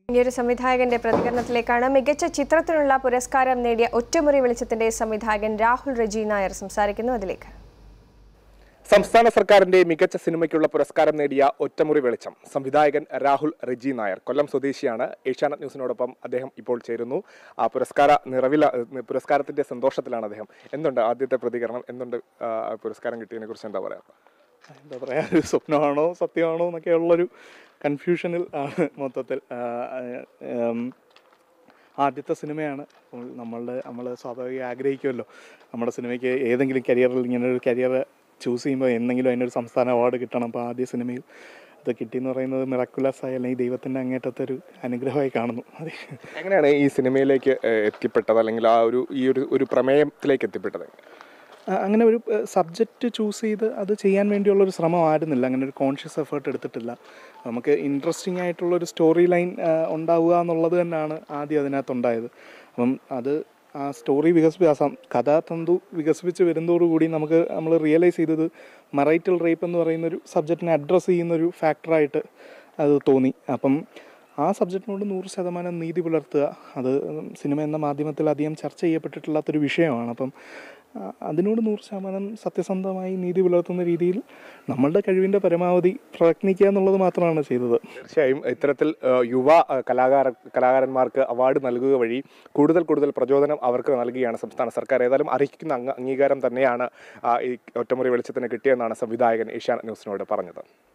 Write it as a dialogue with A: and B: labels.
A: ഇനിയൊരു സംവിധായകന്റെ പ്രതികരണത്തിലേക്കാണ് മികച്ച ചിത്രത്തിനുള്ള പുരസ്കാരം നേടിയ ഒറ്റമുറി വെളിച്ചത്തിന്റെ സംവിധായകൻ രാഹുൽ റെജി നായർ സംസാരിക്കുന്നു അതിലേക്ക്
B: സംസ്ഥാന സർക്കാരിന്റെ മികച്ച സിനിമയ്ക്കുള്ള പുരസ്കാരം നേടിയ ഒറ്റമുറി വെളിച്ചം സംവിധായകൻ രാഹുൽ റെജി നായർ കൊല്ലം സ്വദേശിയാണ് ഏഷ്യാനെറ്റ് ന്യൂസിനോടൊപ്പം അദ്ദേഹം ഇപ്പോൾ ചേരുന്നു ആ പുരസ്കാര നിറവില പുരസ്കാരത്തിന്റെ സന്തോഷത്തിലാണ് അദ്ദേഹം എന്തുണ്ട് ആദ്യത്തെ പ്രതികരണം എന്തുണ്ട് ആ, പുരസ്കാരം കിട്ടിയതിനെ കുറിച്ച് എന്താ പറയാ
C: എന്താ പറയുക ഒരു സ്വപ്നമാണോ സത്യമാണോ എന്നൊക്കെ ഉള്ളൊരു കൺഫ്യൂഷനിൽ ആണ് മൊത്തത്തിൽ ആ, ഉം, ആദ്യത്തെ സിനിമയാണ് അപ്പോൾ നമ്മളുടെ നമ്മൾ സ്വാഭാവികം ആഗ്രഹിക്കുമല്ലോ നമ്മുടെ സിനിമയ്ക്ക് ഏതെങ്കിലും കരിയറിൽ ഇങ്ങനെ ഒരു കരിയർ ചൂസ് ചെയ്യുമ്പോൾ എന്തെങ്കിലും അതിനൊരു സംസ്ഥാന അവാർഡ് കിട്ടണം അപ്പോൾ ആദ്യ സിനിമയിൽ അത് കിട്ടിയെന്ന് പറയുന്നത് മിറക്കുലസ് ആയി അല്ലെങ്കിൽ ദൈവത്തിൻ്റെ അങ്ങേറ്റത്തെ ഒരു അനുഗ്രഹമായി കാണുന്നു അതെ
B: എങ്ങനെയാണ് ഈ സിനിമയിലേക്ക് ഏഹ്, എത്തിപ്പെട്ടത് അല്ലെങ്കിൽ ആ ഒരു ഈ ഒരു ഒരു പ്രമേയത്തിലേക്ക് എത്തിപ്പെട്ടത്
C: ആ, അങ്ങനെ ഒരു സബ്ജക്റ്റ് ചൂസ് ചെയ്ത് അത് ചെയ്യാൻ വേണ്ടിയുള്ള ഒരു ശ്രമം ആയിരുന്നില്ല അങ്ങനെ ഒരു കോൺഷ്യസ് എഫേർട്ട് എടുത്തിട്ടില്ല നമുക്ക് ഇൻട്രസ്റ്റിംഗ് ആയിട്ടുള്ള ഒരു സ്റ്റോറി ലൈൻ ഉണ്ടാവുക എന്നുള്ളത് തന്നെയാണ് ആദ്യം അതിനകത്തുണ്ടായത് അപ്പം അത് ആ സ്റ്റോറി വികസിപ്പി ആ സം കഥാതന്തു വികസിപ്പിച്ച് വരുന്നതോടുകൂടി നമുക്ക് നമ്മൾ റിയലൈസ് ചെയ്തത് മറൈറ്റൽ റേപ്പ് എന്ന് പറയുന്ന ഒരു സബ്ജക്റ്റിനെ അഡ്രസ്സ് ചെയ്യുന്ന ഒരു ഫാക്ടറായിട്ട് അത് തോന്നി അപ്പം ആ സബ്ജക്റ്റിനോട് നൂറ് ശതമാനം നീതി പുലർത്തുക അത് സിനിമ എന്ന മാധ്യമത്തിൽ അധികം ചർച്ച ചെയ്യപ്പെട്ടിട്ടില്ലാത്തൊരു വിഷയമാണ് അപ്പം ആ, അതിനോട് നൂറ് ശതമാനം സത്യസന്ധമായി നീതി പുലർത്തുന്ന രീതിയിൽ നമ്മളുടെ കഴിവിൻ്റെ പരമാവധി പ്രയത്നിക്കുക എന്നുള്ളത് മാത്രമാണ് ചെയ്തത്
B: തീർച്ചയായും ഇത്തരത്തിൽ ഏഹ്, യുവ ഏഹ്, കലാകാര കലാകാരന്മാർക്ക് അവാർഡ് നൽകുക വഴി കൂടുതൽ കൂടുതൽ പ്രചോദനം അവർക്ക് നൽകുകയാണ് സംസ്ഥാന സർക്കാർ ഏതായാലും അർഹിക്കുന്ന അംഗ- അംഗീകാരം തന്നെയാണ് ആ, ഈ ഒറ്റമുറി വെളിച്ചത്തിന് കിട്ടിയെന്നാണ് സംവിധായകൻ ഏഷ്യാനെറ്റ് ന്യൂസിനോട് പറഞ്ഞത്